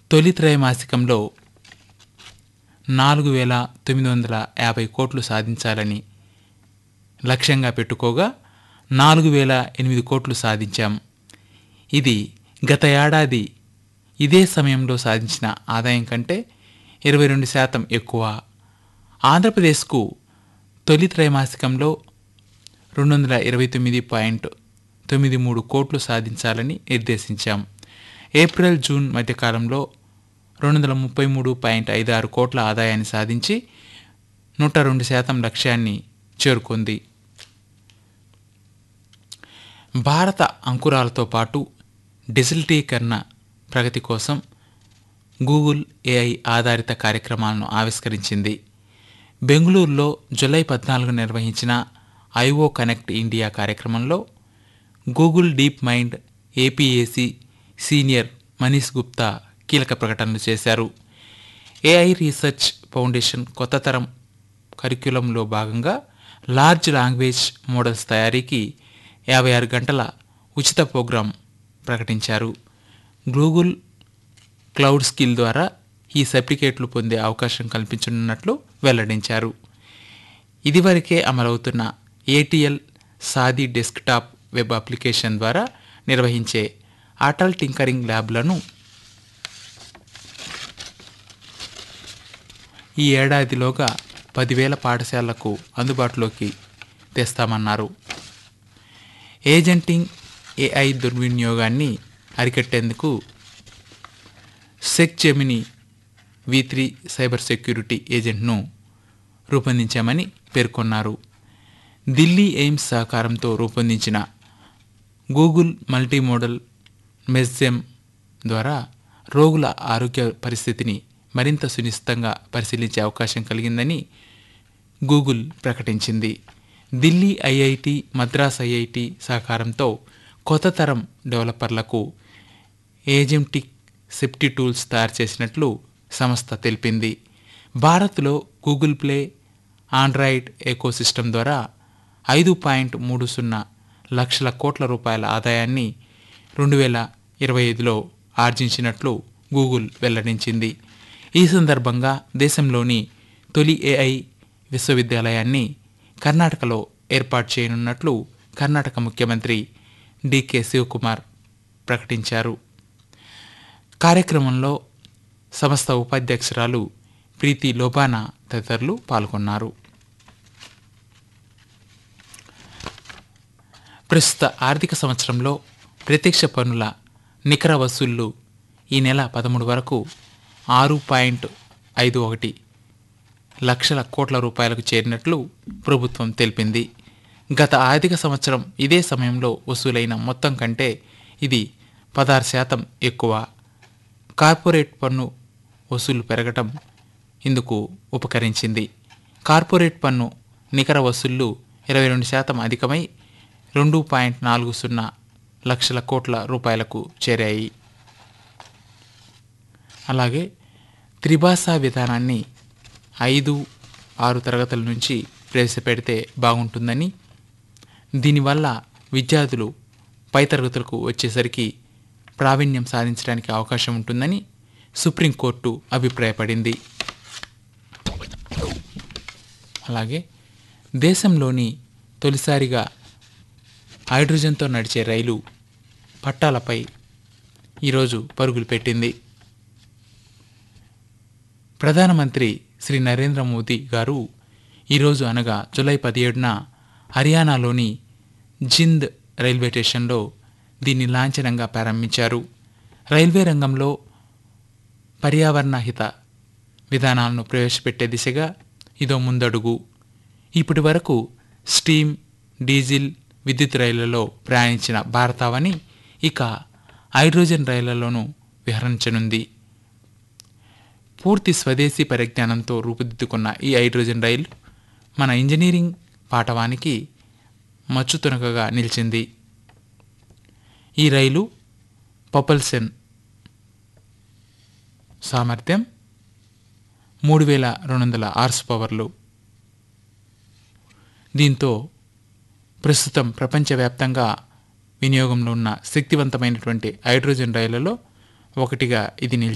తొలి త్రైమాసికంలో నాలుగు వేల తొమ్మిది వందల యాభై కోట్లు సాధించాలని లక్ష్యంగా పెట్టుకోగా నాలుగు వేల ఎనిమిది కోట్లు సాధించాం ఇది గత ఏడాది ఇదే సమయంలో సాధించిన ఆదాయం కంటే ఇరవై రెండు శాతం ఎక్కువ ఆంధ్రప్రదేశ్కు తొలి త్రైమాసికంలో రెండు వందల ఇరవై తొమ్మిది పాయింట్ తొమ్మిది మూడు కోట్లు సాధించాలని నిర్దేశించాం ఏప్రిల్ జూన్ మధ్యకాలంలో రెండు వందల ముప్పై మూడు పాయింట్ ఐదు ఆరు కోట్ల ఆదాయాన్ని సాధించి నూట రెండు శాతం లక్ష్యాన్ని చేరుకుంది భారత అంకురాలతో పాటు డిజిటలీకరణ ప్రగతి కోసం గూగుల్ ఏఐ ఆధారిత కార్యక్రమాలను ఆవిష్కరించింది బెంగళూరులో జూలై పద్నాలుగు నిర్వహించిన ఐఓ కనెక్ట్ ఇండియా కార్యక్రమంలో Google DeepMind APAC senior Manish Gupta కీలక ప్రకటనలు చేశారు ఏఐ రీసెర్చ్ ఫౌండేషన్ కొత్త తరం కరిక్యులంలో భాగంగా లార్జ్ లాంగ్వేజ్ మోడల్స్ తయారీకి యాభై ఆరు గంటల ఉచిత ప్రోగ్రాం ప్రకటించారు గూగుల్ క్లౌడ్ స్కిల్ ద్వారా ఈ సర్టిఫికేట్లు పొందే అవకాశం కల్పించనున్నట్లు వెల్లడించారు ఇదివరకే అమలవుతున్న ఏటీఎల్ సాది డెస్క్టాప్ వెబ్ అప్లికేషన్ ద్వారా నిర్వహించే అటల్ టింకరింగ్ ల్యాబ్లను ఈ ఏడాదిలోగా పదివేల పాఠశాలలకు అందుబాటులోకి తెస్తామన్నారు ఏజెంటింగ్ ఏఐ దుర్వినియోగాన్ని అరికట్టేందుకు Sec Gemini V three cyber security ఏజెంట్ను రూపొందించామని పేర్కొన్నారు ఢిల్లీ ఎయిమ్స్ సహకారంతో రూపొందించిన గూగుల్ మల్టీ మోడల్ మెస్జెమ్ ద్వారా రోగుల ఆరోగ్య పరిస్థితిని మరింత సునిశ్చితంగా పరిశీలించే అవకాశం కలిగిందని గూగుల్ ప్రకటించింది ఢిల్లీ ఐఐటి మద్రాస్ ఐఐటి సహకారంతో కొత్త తరం డెవలపర్లకు ఏజెంటిక్ సెఫ్టీ టూల్స్ తయారు చేసినట్లు సంస్థ తెలిపింది భారత్లో గూగుల్ ప్లే ఆండ్రాయిడ్ ఎకోసిస్టమ్ ద్వారా ఐదు పాయింట్ మూడు సున్నా లక్షల కోట్ల రూపాయల ఆదాయాన్ని రెండు వేల ఇరవై ఐదులో ఆర్జించినట్లు గూగుల్ వెల్లడించింది ఈ సందర్భంగా దేశంలోని తొలి ఏఐ విశ్వవిద్యాలయాన్ని కర్ణాటకలో ఏర్పాటు చేయనున్నట్లు కర్ణాటక ముఖ్యమంత్రి డికే శివకుమార్ ప్రకటించారు కార్యక్రమంలో సంస్థ ఉపాధ్యక్షురాలు ప్రీతి లోబానా తదితరులు పాల్గొన్నారు ప్రస్తుత ఆర్థిక సంవత్సరంలో ప్రత్యక్ష పన్నుల నికర వసూళ్లు ఈ నెల పదమూడు వరకు ఆరు పాయింట్ ఐదు ఒకటి లక్షల కోట్ల రూపాయలకు చేరినట్లు ప్రభుత్వం తెలిపింది గత ఆర్థిక సంవత్సరం ఇదే సమయంలో వసూలైన మొత్తం కంటే ఇది పదహారు శాతం ఎక్కువ కార్పొరేట్ పన్ను వసూలు పెరగటం ఇందుకు ఉపకరించింది కార్పొరేట్ పన్ను నికర వసూళ్లు ఇరవై రెండు శాతం అధికమై రెండు పాయింట్ నాలుగు సున్నా లక్షల కోట్ల రూపాయలకు చేరాయి అలాగే త్రిభాషా విధానాన్ని ఐదు ఆరు తరగతుల నుంచి ప్రవేశపెడితే బాగుంటుందని దీనివల్ల విద్యార్థులు పై తరగతులకు వచ్చేసరికి ప్రావీణ్యం సాధించడానికి అవకాశం ఉంటుందని సుప్రీంకోర్టు అభిప్రాయపడింది అలాగే దేశంలోని తొలిసారిగా హైడ్రోజన్తో నడిచే రైలు పట్టాలపై ఈరోజు పరుగులు పెట్టింది ప్రధానమంత్రి శ్రీ నరేంద్ర మోదీ గారు ఈరోజు అనగా జూలై పదిహేడున హర్యానాలోని జింద్ రైల్వే స్టేషన్లో దీన్ని లాంఛనంగా ప్రారంభించారు రైల్వే రంగంలో పర్యావరణ హిత విధానాలను ప్రవేశపెట్టే దిశగా ఇదో ముందడుగు ఇప్పటి వరకు స్టీమ్ డీజిల్ విద్యుత్ రైళ్లలో ప్రయాణించిన భారతావని ఇక హైడ్రోజన్ రైళ్లలోనూ విహరించనుంది పూర్తి స్వదేశీ పరిజ్ఞానంతో రూపుదిద్దుకున్న ఈ హైడ్రోజన్ రైలు మన ఇంజనీరింగ్ పాఠవానికి మచ్చుతునకగా నిలిచింది ఈ రైలు పపల్సెన్ సామర్థ్యం మూడు వేల రెండు వందల ఆర్స్ పవర్లు దీంతో ప్రస్తుతం ప్రపంచవ్యాప్తంగా వినియోగంలో ఉన్న శక్తివంతమైనటువంటి హైడ్రోజన్ రైళ్లలో ఒకటిగా ఇది నిలిచింది